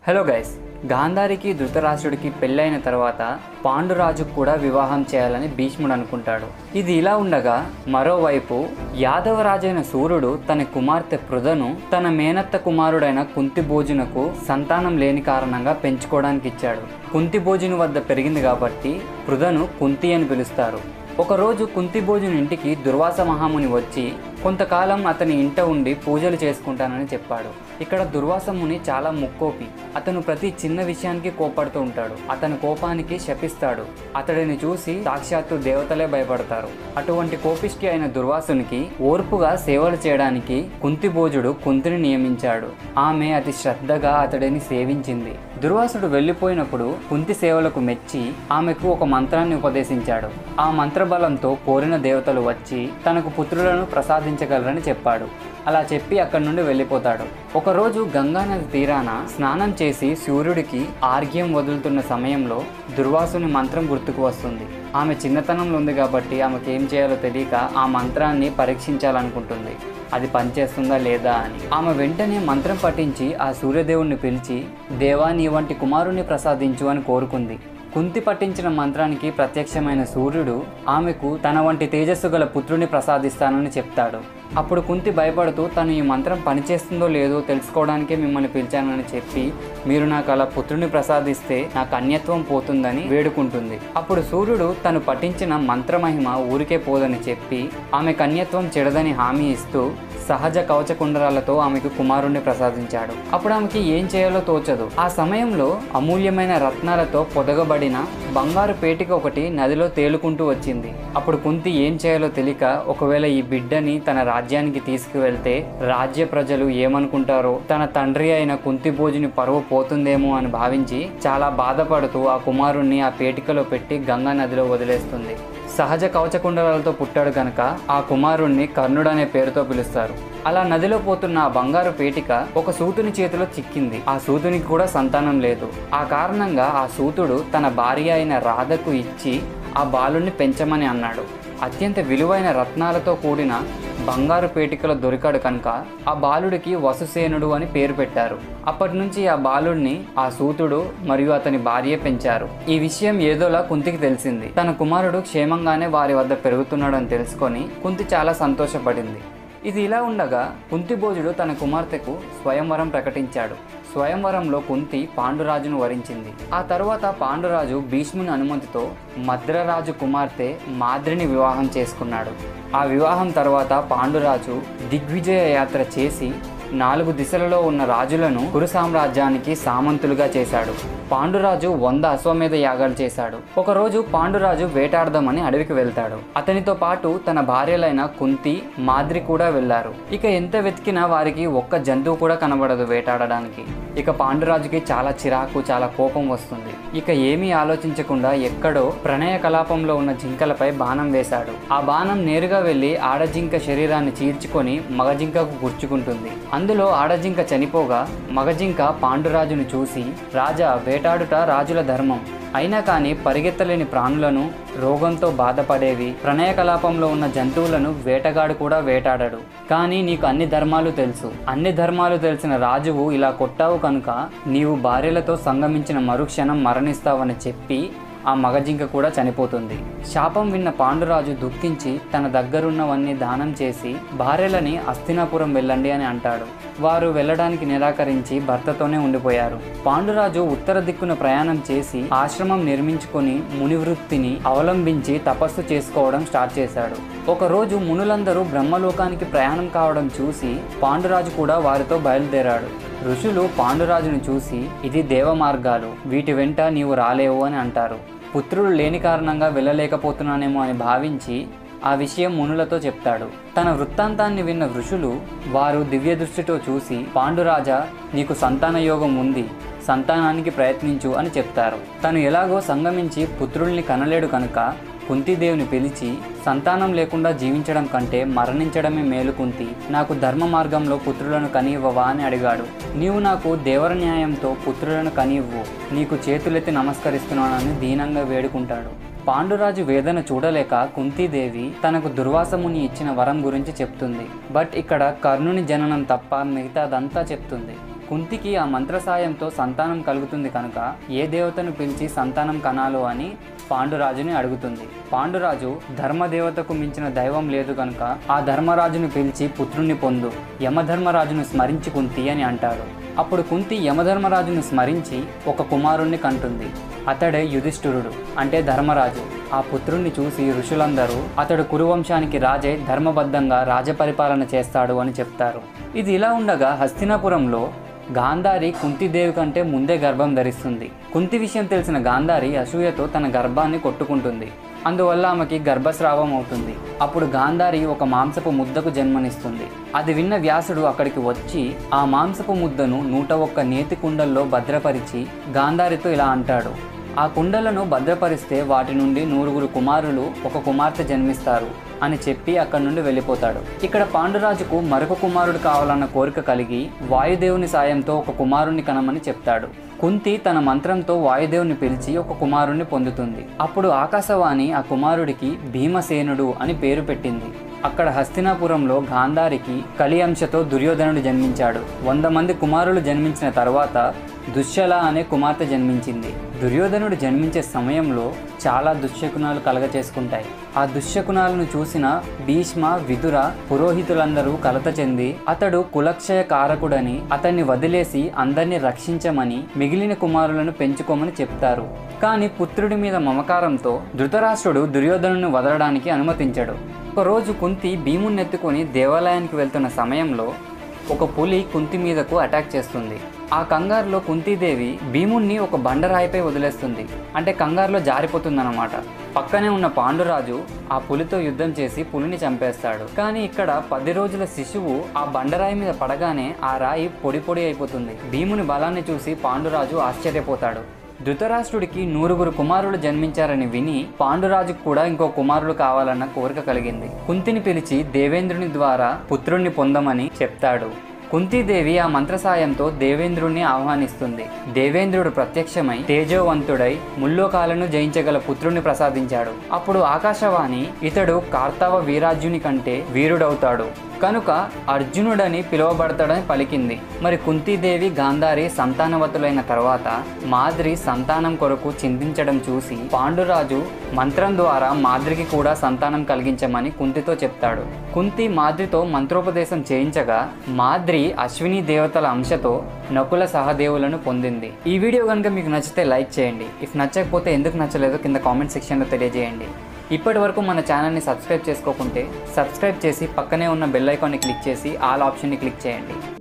hello guys గాంధారికి ధృతరాష్ట్రుడికి పెళ్ళైన తర్వాత పాండురాజుకు కూడా వివాహం చేయాలని భీష్ముడు అనుకుంటాడు ఇది ఇలా ఉండగా మరోవైపు యాదవరాజైన సూర్యుడు తన కుమార్తె పృథను తన మేనత్త కుమారుడైన కుంతిభోజునకు సంతానం లేని కారణంగా పెంచుకోవడానికి ఇచ్చాడు కుంతిభోజుని వద్ద పెరిగింది కాబట్టి పృథను కుంతి అని పిలుస్తారు ఒకరోజు కుంతిభోజుని ఇంటికి దుర్వాస మహాముని వచ్చి కొంతకాలం అతని ఇంట ఉండి పూజలు చేసుకుంటానని చెప్పాడు ఇక్కడ దుర్వాస ముని చాలా ముక్కోపి అతను ప్రతి చిన్న విషయానికి కోపడుతూ ఉంటాడు అతని కోపానికి శపిస్తాడు అతడిని చూసి సాక్షాత్తు దేవతలే భయపడతారు అటువంటి కోపిష్టి అయిన దుర్వాసునికి ఓర్పుగా సేవలు చేయడానికి కుంతిభోజుడు కుంతిని నియమించాడు ఆమె అతి శ్రద్ధగా అతడిని సేవించింది దుర్వాసుడు వెళ్ళిపోయినప్పుడు కుంతి సేవలకు మెచ్చి ఆమెకు ఒక మంత్రాన్ని ఉపదేశించాడు ఆ మంత్రబలంతో కోరిన దేవతలు వచ్చి తనకు పుత్రులను ప్రసాదించగలరని చెప్పాడు అలా చెప్పి అక్కడి నుండి వెళ్ళిపోతాడు ఒకరోజు గంగానది తీరాన స్నానం చేసి సూర్యుడికి ఆర్ఘ్యం వదులుతున్న సమయంలో దుర్వాసుని మంత్రం గుర్తుకు వస్తుంది ఆమె చిన్నతనంలో ఉంది కాబట్టి ఆమెకి ఏం చేయాలో తెలియక ఆ మంత్రాన్ని పరీక్షించాలనుకుంటుంది అది పనిచేస్తుందా లేదా అని ఆమె వెంటనే మంత్రం పఠించి ఆ సూర్యదేవుణ్ణి పిలిచి దేవా నీ వంటి కుమారుణ్ణి ప్రసాదించు అని కోరుకుంది కుంతి పట్టించిన మంత్రానికి ప్రత్యక్షమైన సూర్యుడు ఆమెకు తన వంటి తేజస్సు గల పుత్రుని ప్రసాదిస్తానని చెప్తాడు అప్పుడు కుంతి భయపడుతూ తను ఈ మంత్రం పనిచేస్తుందో లేదో తెలుసుకోవడానికే మిమ్మల్ని పిలిచానని చెప్పి మీరు నాకు అలా పుత్రుని ప్రసాదిస్తే నా కన్యత్వం పోతుందని వేడుకుంటుంది అప్పుడు సూర్యుడు తను పఠించిన మంత్రమహిమ ఊరికే పోదని చెప్పి ఆమె కన్యత్వం చెడదని హామీ ఇస్తూ సహజ కవచ కుండరాలతో ఆమెకు కుమారుణ్ణి ప్రసాదించాడు అప్పుడు ఆమెకి ఏం చేయాలో తోచదు ఆ సమయంలో అమూల్యమైన రత్నాలతో పొదగబడిన బంగారు పేటిక ఒకటి నదిలో తేలుకుంటూ వచ్చింది అప్పుడు కుంతి ఏం చేయాలో తెలియక ఒకవేళ ఈ బిడ్డని తన రాజ్యానికి తీసుకువెళ్తే రాజ్య ప్రజలు ఏమనుకుంటారో తన తండ్రి అయిన కుంతి భోజుని పరువు పోతుందేమో అని భావించి చాలా బాధపడుతూ ఆ కుమారుణ్ణి ఆ పేటికలో పెట్టి గంగా నదిలో వదిలేస్తుంది సహజ కవచకుండలాలతో పుట్టాడు కనుక ఆ కుమారుణ్ణి కర్ణుడు అనే పేరుతో పిలుస్తారు అలా నదిలో పోతున్న ఆ బంగారు పేటిక ఒక సూతుని చేతిలో చిక్కింది ఆ సూతునికి కూడా సంతానం లేదు ఆ కారణంగా ఆ సూతుడు తన భార్య అయిన రాధకు ఇచ్చి ఆ బాలుణ్ణి పెంచమని అన్నాడు అత్యంత విలువైన రత్నాలతో కూడిన బంగారు పేటికలో దొరికాడు కనుక ఆ బాలుడికి వసుసేనుడు అని పేరు పెట్టారు అప్పటి నుంచి ఆ బాలుడిని ఆ సూతుడు మరియు అతని భార్య పెంచారు ఈ విషయం ఏదోలా కుంతికి తెలిసింది తన కుమారుడు క్షేమంగానే వారి వద్ద పెరుగుతున్నాడు అని తెలుసుకొని కుంతి చాలా సంతోషపడింది ఇది ఇలా ఉండగా కుంతిభోజుడు తన కుమార్తెకు స్వయంవరం ప్రకటించాడు స్వయంవరంలో కుంతి పాండురాజును వరించింది ఆ తరువాత పాండురాజు భీష్ముని అనుమతితో మద్రరాజు కుమార్తె మాద్రిని వివాహం చేసుకున్నాడు ఆ వివాహం తర్వాత పాండురాజు దిగ్విజయ యాత్ర చేసి నాలుగు దిశలలో ఉన్న రాజులను కురు సామ్రాజ్యానికి సామంతులుగా చేశాడు పాండురాజు వంద అశ్వమేధ యాగాలు చేశాడు ఒకరోజు పాండురాజు వేటాడదామని అడవికి వెళ్తాడు అతనితో పాటు తన భార్యలైన కుంతి మాద్రి కూడా వెళ్లారు ఇక ఎంత వెతికినా వారికి ఒక్క జంతువు కూడా కనబడదు వేటాడడానికి ఇక పాండురాజుకి చాలా చిరాకు చాలా కోపం వస్తుంది ఇక ఏమీ ఆలోచించకుండా ఎక్కడో ప్రణయ కలాపంలో ఉన్న జింకలపై బాణం వేశాడు ఆ బాణం నేరుగా వెళ్లి ఆడజింక శరీరాన్ని చీల్చుకొని మగజింకకు గుర్చుకుంటుంది అందులో ఆడజింక చనిపోగా మగజింక పాండురాజును చూసి రాజా వేటాడుట రాజుల ధర్మం అయినా కానీ పరిగెత్తలేని ప్రాణులను రోగంతో బాధపడేవి ప్రణయ కలాపంలో ఉన్న జంతువులను వేటగాడు కూడా వేటాడాడు కానీ నీకు అన్ని ధర్మాలు తెలుసు అన్ని ధర్మాలు తెలిసిన రాజువు ఇలా కొట్టావు కనుక నీవు భార్యలతో సంగమించిన మరుక్షణం మరణిస్తావని చెప్పి ఆ మగజింక కూడా చనిపోతుంది శాపం విన్న పాండురాజు దుఃఖించి తన దగ్గరున్నవన్నీ దానం చేసి భార్యలని అస్థినాపురం వెళ్ళండి అని అంటాడు వారు వెళ్ళడానికి నిరాకరించి భర్తతోనే ఉండిపోయారు పాండురాజు ఉత్తర దిక్కున ప్రయాణం చేసి ఆశ్రమం నిర్మించుకొని ముని వృత్తిని అవలంబించి తపస్సు చేసుకోవడం స్టార్ట్ చేశాడు ఒకరోజు మునులందరూ బ్రహ్మలోకానికి ప్రయాణం కావడం చూసి పాండురాజు కూడా వారితో బయలుదేరాడు ఋషులు పాండురాజును చూసి ఇది దేవ మార్గాలు వీటి వెంట నీవు రాలేవు అని అంటారు పుత్రుడు లేని కారణంగా వెళ్ళలేకపోతున్నానేమో అని భావించి ఆ విషయం మునులతో చెప్తాడు తన వృత్తాంతాన్ని విన్న ఋషులు వారు దివ్య దృష్టితో చూసి పాండురాజా నీకు సంతాన యోగం ఉంది సంతానానికి ప్రయత్నించు అని చెప్తారు తను ఎలాగో సంగమించి పుత్రుల్ని కనలేడు కనుక కుంతిదేవిని పిలిచి సంతానం లేకుండా జీవించడం కంటే మరణించడమే మేలు కుంతి నాకు ధర్మ మార్గంలో పుత్రులను కనివ్వవా అని అడిగాడు నీవు నాకు దేవర న్యాయంతో పుత్రులను కనివ్వు నీకు చేతులెత్తి నమస్కరిస్తున్నానని దీనంగా వేడుకుంటాడు పాండురాజు వేదన చూడలేక కుంతీదేవి తనకు దుర్వాసముని ఇచ్చిన వరం గురించి చెప్తుంది బట్ ఇక్కడ కర్ణుని జననం తప్ప మిగతాదంతా చెప్తుంది కుంతికి ఆ మంత్ర సాయంతో సంతానం కలుగుతుంది కనుక ఏ దేవతను పిలిచి సంతానం కనాలో అని పాండురాజుని అడుగుతుంది పాండురాజు ధర్మదేవతకు మించిన దైవం లేదు కనుక ఆ ధర్మరాజును పిలిచి పుత్రుణ్ణి పొందు యమధర్మరాజును స్మరించి కుంతి అని అంటారు అప్పుడు కుంతి యమధర్మరాజును స్మరించి ఒక కుమారుణ్ణి కంటుంది అతడే యుధిష్ఠిరుడు అంటే ధర్మరాజు ఆ పుత్రుణ్ణి చూసి ఋషులందరూ అతడు కురువంశానికి రాజే ధర్మబద్ధంగా రాజపరిపాలన చేస్తాడు అని చెప్తారు ఇది ఇలా ఉండగా హస్తినాపురంలో గాంధారి కుంతిదేవి కంటే ముందే గర్భం ధరిస్తుంది కుంతి విషయం తెలిసిన గాంధారి అసూయతో తన గర్భాన్ని కొట్టుకుంటుంది అందువల్ల ఆమెకి గర్భస్రావం అవుతుంది అప్పుడు గాంధారి ఒక మాంసపు ముద్దకు జన్మనిస్తుంది అది విన్న వ్యాసుడు అక్కడికి వచ్చి ఆ మాంసపు ముద్దను నూట ఒక్క నేతి కుండల్లో భద్రపరిచి గాంధారితో ఇలా అంటాడు ఆ కుండలను భద్రపరిస్తే వాటి నుండి నూరుగురు కుమారులు ఒక కుమార్తె జన్మిస్తారు అని చెప్పి అక్కడి నుండి వెళ్ళిపోతాడు ఇక్కడ పాండురాజుకు మరొక కుమారుడు కావాలన్న కోరిక కలిగి వాయుదేవుని సాయంతో ఒక కుమారుణ్ణి కనమని చెప్తాడు కుంతి తన మంత్రంతో వాయుదేవుని పిలిచి ఒక కుమారుణ్ణి పొందుతుంది అప్పుడు ఆకాశవాణి ఆ కుమారుడికి భీమసేనుడు అని పేరు పెట్టింది అక్కడ హస్తినాపురంలో గాంధారికి కలి అంశతో దుర్యోధనుడు జన్మించాడు వంద మంది కుమారులు జన్మించిన తర్వాత దుశ్శల అనే కుమార్తె జన్మించింది దుర్యోధనుడు జన్మించే సమయంలో చాలా దుశ్శకునాలు కలగచేసుకుంటాయి ఆ దుశ్శకునాలను చూసిన భీష్మ విదుర పురోహితులందరూ కలత చెంది అతడు కులక్షయ కారకుడని అతన్ని వదిలేసి అందరినీ రక్షించమని మిగిలిన కుమారులను పెంచుకోమని చెప్తారు కానీ పుత్రుడి మీద మమకారంతో ధృతరాష్ట్రుడు దుర్యోధనుని వదలడానికి అనుమతించడు ఒకరోజు కుంతి భీముణ్ణి ఎత్తుకొని దేవాలయానికి వెళ్తున్న సమయంలో ఒక పులి కుంతి మీదకు అటాక్ చేస్తుంది ఆ కంగారులో కుంతీదేవి భీముణ్ణి ఒక బండరాయిపై వదిలేస్తుంది అంటే కంగారులో జారిపోతుందన్నమాట పక్కనే ఉన్న పాండురాజు ఆ పులితో యుద్ధం చేసి పులిని చంపేస్తాడు కానీ ఇక్కడ పది రోజుల శిశువు ఆ బండరాయి మీద పడగానే ఆ రాయి పొడి పొడి అయిపోతుంది భీముని బలాన్ని చూసి పాండురాజు ఆశ్చర్యపోతాడు ధృతరాష్ట్రుడికి నూరుగురు కుమారులు జన్మించారని విని పాండురాజుకు కూడా ఇంకో కుమారుడు కావాలన్న కోరిక కలిగింది కుంతిని పిలిచి దేవేంద్రుని ద్వారా పుత్రుణ్ణి పొందమని చెప్తాడు కుంతీదేవి ఆ మంత్ర సాయంతో దేవేంద్రుణ్ణి ఆహ్వానిస్తుంది దేవేంద్రుడు ప్రత్యక్షమై తేజోవంతుడై ముల్లోకాలను జయించగల పుత్రుణ్ణి ప్రసాదించాడు అప్పుడు ఆకాశవాణి ఇతడు కార్తవ వీరాజ్యుని కంటే వీరుడవుతాడు కనుక అర్జునుడని పిలువబడతాడని పలికింది మరి కుంతీదేవి గాంధారి సంతానవతులైన తర్వాత మాద్రి సంతానం కొరకు చింతించడం చూసి పాండురాజు మంత్రం ద్వారా మాద్రికి కూడా సంతానం కలిగించమని కుంతితో చెప్తాడు కుంతి మాద్రితో మంత్రోపదేశం చేయించగా మాద్రి అశ్విని దేవతల అంశతో నకుల సహదేవులను పొందింది ఈ వీడియో కనుక మీకు నచ్చితే లైక్ చేయండి ఇఫ్ నచ్చకపోతే ఎందుకు నచ్చలేదో కింద కామెంట్ సెక్షన్లో తెలియజేయండి ఇప్పటి వరకు మన ఛానల్ని సబ్స్క్రైబ్ చేసుకోకుంటే సబ్స్క్రైబ్ చేసి పక్కనే ఉన్న బెల్ ఐకాన్ని క్లిక్ చేసి ఆల్ ఆప్షన్ని క్లిక్ చేయండి